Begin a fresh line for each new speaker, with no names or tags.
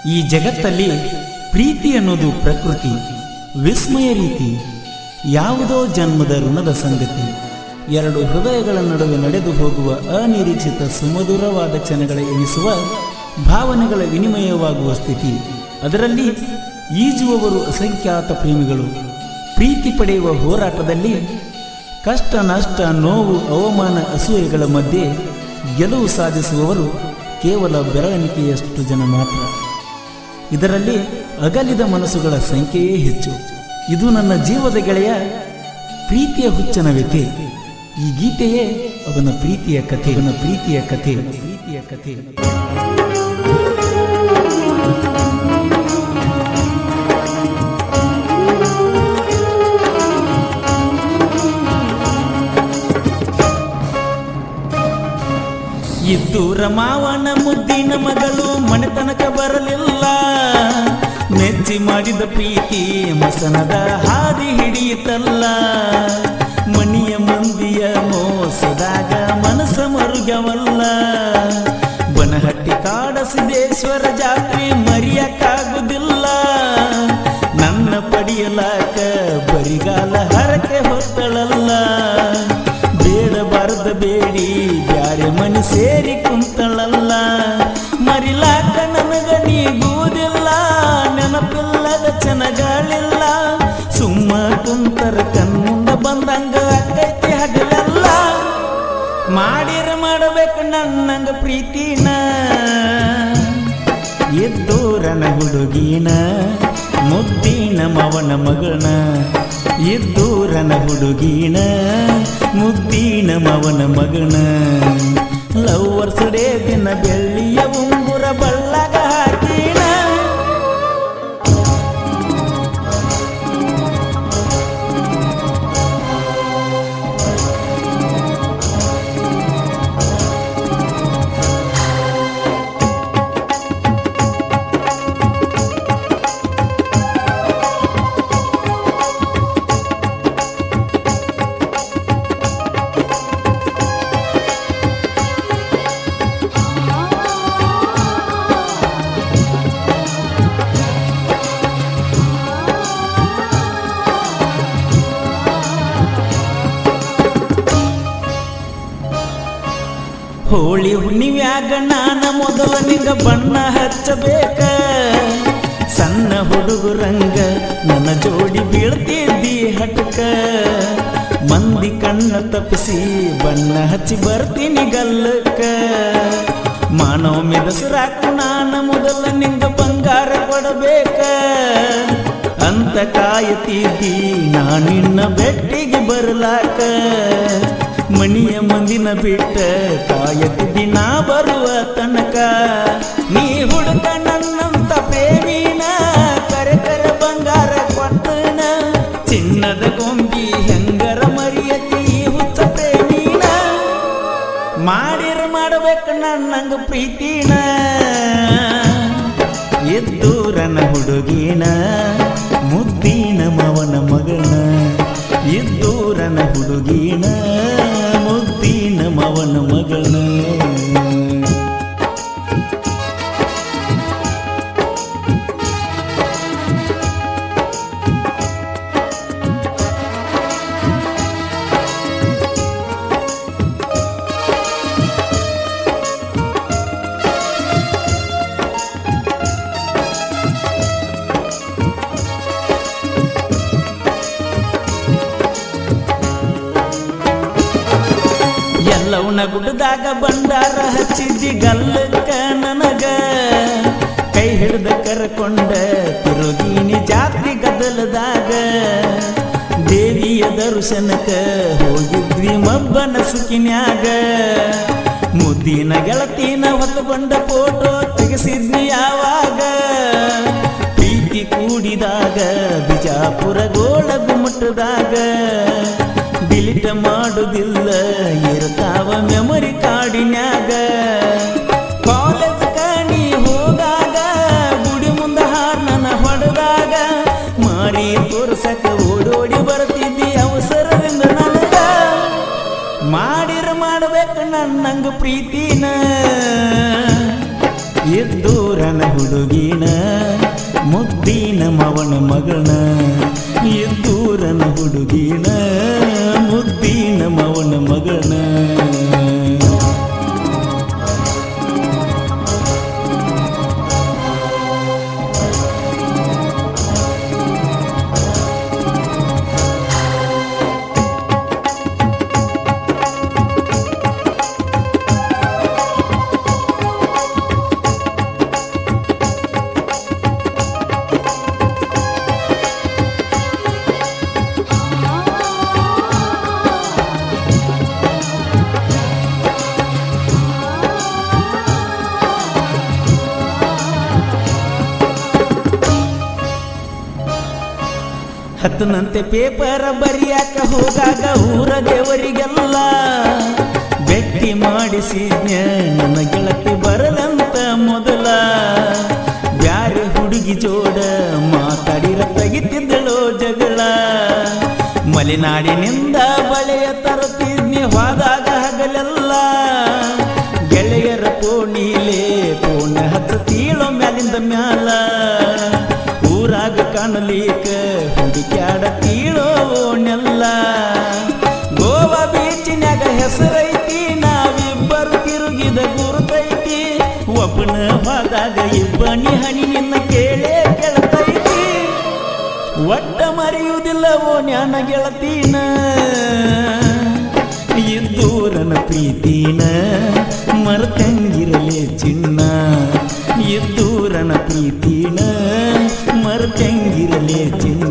ಈ ಜಗತ್ತಲ್ಲಿ ಪ್ರೀತಿ ಅನ್ನೋದು ಪ್ರಕೃತಿ ವಿಸ್ಮಯ ರೀತಿ ಯಾವುದೋ ಜನ್ಮದ ಋಣದ ಸಂಗತಿ ಎರಡು ಹೃದಯಗಳ ನಡುವೆ ನಡೆದು ಹೋಗುವ ಅನಿರೀಕ್ಷಿತ ಸುಮಧುರವಾದ ಕ್ಷಣಗಳ ಎನಿಸುವ ಭಾವನೆಗಳ ವಿನಿಮಯವಾಗುವ ಸ್ಥಿತಿ ಅದರಲ್ಲಿ ಈಜುವವರು ಅಸಂಖ್ಯಾತ ಪ್ರೇಮಿಗಳು ಪ್ರೀತಿ ಪಡೆಯುವ ಹೋರಾಟದಲ್ಲಿ ಕಷ್ಟ ನಷ್ಟ ನೋವು ಅವಮಾನ ಅಸೂಯೆಗಳ ಮಧ್ಯೆ ಗೆಲುವು ಸಾಧಿಸುವವರು ಕೇವಲ ಬೆರಳೆಣಿಕೆಯಷ್ಟು ಜನ ಮಾತ್ರ ಇದರಲ್ಲಿ ಅಗಲಿದ ಮನಸ್ಸುಗಳ ಸಂಖ್ಯೆಯೇ ಹೆಚ್ಚು ಇದು ನನ್ನ ಜೀವದ ಗೆಳೆಯ ಪ್ರೀತಿಯ ಹುಚ್ಚನ ವ್ಯಥೆ ಈ ಗೀತೆಯೇ ಅವನ ಪ್ರೀತಿಯ ಕಥೆ ಅವನ ಪ್ರೀತಿಯ ಕಥೆ ಪ್ರೀತಿಯ ಕಥೆ ಇದ್ದೂರ ಮಾವನ ಮುದ್ದಿನ ಮಗಳು ಮನೆತನಕ ಬರಲಿಲ್ಲ ಮೆಚ್ಚಿ ಮಾಡಿದ ಪ್ರೀತಿ ಮಸನದ ಹಾದಿ ಹಿಡಿಯಿತಲ್ಲ ಮಣಿಯ ಮಂದಿಯ ಮೋಸದಾಗ ಮನಸ್ಸ ಮರುಗವಲ್ಲ ಬನಹಟ್ಟಿ ಕಾಡ ಸಿದ್ದೇಶ್ವರ ಜಾತ್ರೆ ಮರಿಯಕ್ಕಾಗುದಿಲ್ಲ ನನ್ನ ಪಡಿಯಲಾಕ ಬರಿಗಾಲ ಹರಕೆ ಹೊತ್ತಳಲ್ಲ ಬೇಡಬಾರದ ಬೇಡಿ ಬ್ಯಾರೆ ಮನೆ ಸೇರಿ ಕುಂತಳಲ್ಲ ಮರಿಲಾಕ ನನಗ ನೀಗುವುದಿಲ್ಲ ನೆನಪಿಲ್ಲದ ಚೆನ್ನಗಳಿಲ್ಲ ಸುಮ್ಮ ಕುಂತರ ಕಣ್ಮುಂದ ಬಂದಂಗ ಅಕ್ಕೈತಿ ಹಗಲೆಲ್ಲ ಮಾಡಿರ ಮಾಡಬೇಕು ನನ್ನಂಗ ಪ್ರೀತಿನ ಎದ್ದೂರನ ಹುಡುಗಿನ ಮುದ್ದಿನ ಮವನ ಮಗನ ಎದ್ದೂರನ ಹುಡುಗಿನ ಮುದ್ದಿನ ಮವನ ಮಗನ ಲವ್ವರ್ಸ್ ಡೇ ದಿನ ಬೆಳ್ಳಿಯ ಉಂಗುರ ಬಳ್ಳಗ ಹಾಕಿನ ಹೋಳಿ ಹುಣ್ಣಿವ್ಯಾಗ ನಾನ ಮೊದಲ ನಿಂಗ ಬಣ್ಣ ಹಚ್ಚಬೇಕ ಸಣ್ಣ ಹುಡುಗರಂಗ ನನ್ನ ಜೋಡಿ ಬೀಳ್ತಿದ್ದಿ ಹಟಕ ಮಂದಿ ಕಣ್ಣ ತಪ್ಪಿಸಿ ಬಣ್ಣ ಹಚ್ಚಿ ಬರ್ತೀನಿ ಗಲ್ಲಕ್ಕ ಮಾನವ ಮೆದಸರಾಕು ನಾನ ಮೊದಲ ನಿಂಗ ಬಂಗಾರ ಕೊಡಬೇಕ ಅಂತ ಕಾಯುತ್ತಿದ್ದಿ ನಾನಿನ್ನ ಬೆಟ್ಟಿಗೆ ಬರಲಾಕ ಮಣಿಯ ಮಂದಿನ ಬಿಟ್ಟ ಕಾಯತಿದ್ದಿ ನಾ ಬರುವ ತನಕ ನೀ ಹುಡುಕ ನನ್ನಂತ ಪ್ರೇಮಿನ ಕರೆ ಕರೆ ಬಂಗಾರ ಕೊಟ್ಟನ ಚಿನ್ನದ ಗೊಂಬಿ ಹೆಂಗರ ಮರಿಯತಿ ಈ ಹುಚ್ಚ ಪ್ರೇಮಿನ ಮಾಡಿರ ಮಾಡಬೇಕು ನನ್ನಂಗ ಪ್ರೀತಿನ ಎದ್ದೂರನ ಹುಡುಗಿನ ಮುದ್ದಿನ ಮವನ ಮಗನ ಎದ್ದೂರನ ಹುಡುಗಿನ ಮುದ್ದಿನ ಮವನ ಮಗನ ಎಲ್ಲವನ ಗುಡ್ಡದಾಗ ಬಂಡಾರ ಹಚ್ಚಿದ್ದಿ ಗಲ್ಲಕ್ಕ ನನಗ ಕೈ ಹಿಡ್ದ ಕರ್ಕೊಂಡ ತಿರುಗೀನಿ ಜಾತ್ರೆ ಗದ್ದಲದಾಗ ದೇವಿಯ ದರ್ಶನಕ್ಕ ಹೋಗಿದ್ವಿ ಮಬ್ಬನ ಸುಖಿನ್ಯಾಗ ಮುದ್ದಿನ ಗೆಳತಿನ ಹೊತ್ತುಕೊಂಡ ಫೋಟೋ ತೆಗೆಸಿದ್ವಿ ಯಾವಾಗ ಪ್ರೀತಿ ಕೂಡಿದಾಗ ಬಿಜಾಪುರ ಗೋಳ ಗುಮ್ಮಟದಾಗ ಡಿಲಿಟ ಮಾಡುದಿಲ್ಲ ಇರ್ತಾವ ಮೆಮೊರಿ ಕಾಡಿನ್ಯಾಗ ಕಾಲೇಜ್ ನೀ ಹೋದಾಗ ಗುಡಿ ಮುಂದ ಹಾರ್ನನ ಹೊಡೆದಾಗ ಮಾರಿ ತೋರ್ಸಕ ಓಡೋಡಿ ಬರ್ತಿದ್ದಿ ಅವಸರದಿಂದ ನನಗ ಮಾಡಿರ ಮಾಡ್ಬೇಕು ನನ್ನಂಗ ಪ್ರೀತಿನ ಎದ್ದೂರನ ಹುಡುಗಿನ ಮುದ್ದಿನ ಮವನ ಮಗನ ಎದ್ದೂರನ ಹುಡುಗಿನ ಮುದ್ದಿನ ಮವನ ಮಗನ ಹತ್ತನಂತೆ ಪೇಪರ್ ಬರಿಯಾಕ ಹೋಗಾಗ ಊರ ದೇವರಿಗೆಲ್ಲ ಭೇಟಿ ಮಾಡಿಸಿದ್ನ ನನ್ನ ಗೆಳತಿ ಬರಲಂತ ಮೊದಲ ಬ್ಯಾರೆ ಹುಡುಗಿ ಜೋಡ ಮಾತಾಡಿರ ತೆಗಿತಿದ್ದಳೋ ಜಗಳ ಮಲೆನಾಡಿನಿಂದ ಬಳೆಯ ತರುತ್ತಿದ್ನಿ ಹೋದಾಗ ಹಗಲೆಲ್ಲ ಗೆಳೆಯರ ಕೋಣಿಲೆ ಕೋಣ ಹಚ್ಚತೀಳೋ ಮ್ಯಾಲಿಂದ ಮ್ಯಾಲ ಊರಾಗ ಕಾಣಲಿಕ ಹುಡುಕ್ಯಾಡ ತೀಳೋನೆಲ್ಲ ಗೋವಾ ಬೀಚಿನ್ಯಾಗ ಹೆಸರೈತಿ ನಾವಿಬ್ಬರು ತಿರುಗಿದ ಗುರುತೈತಿ ಒಬ್ಬನ ಹೋದಾಗ ಇಬ್ಬನಿ ಹನಿ ನಿನ್ನ ಕೇಳೇ ಕೇಳ್ತೈತಿ ಒಟ್ಟ ಮರೆಯುವುದಿಲ್ಲವೋ ಜ್ಞಾನ ಗೆಳತೀನ ಇದ್ದೂರನ ಪ್ರೀತಿನ ಮರ್ತಂಗಿರಲೇ ಚಿನ್ನ ಇದ್ದೂರನ ಪ್ರೀತಿನ ಮರ್ತಂಗಿರಲೇ ಚಿನ್ನ